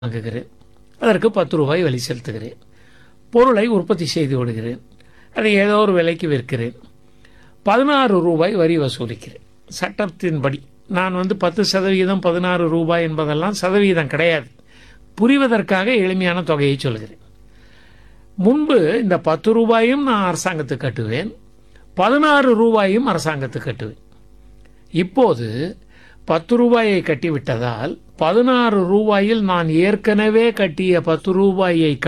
வாங்குகிறேன் அதற்கு பத்து ரூபாய் வழி செலுத்துகிறேன் பொருளை உற்பத்தி செய்து விடுகிறேன் அதை ஏதோ ஒரு விலைக்கு விற்கிறேன் பதினாறு ரூபாய் வரி வசூலிக்கிறேன் சட்டத்தின்படி நான் வந்து பத்து சதவீதம் பதினாறு ரூபாய் என்பதெல்லாம் சதவீதம் கிடையாது புரிவதற்காக எளிமையான தொகையை சொல்கிறேன் முன்பு இந்த பத்து ரூபாயும் நான் அரசாங்கத்துக்கு கட்டுவேன் பதினாறு ரூபாயும் அரசாங்கத்துக்கு கட்டுவேன் இப்போது பத்து ரூபாயை கட்டிவிட்டதால் பதினாறு ரூபாயில் நான் ஏற்கனவே கட்டிய பத்து ரூபாயை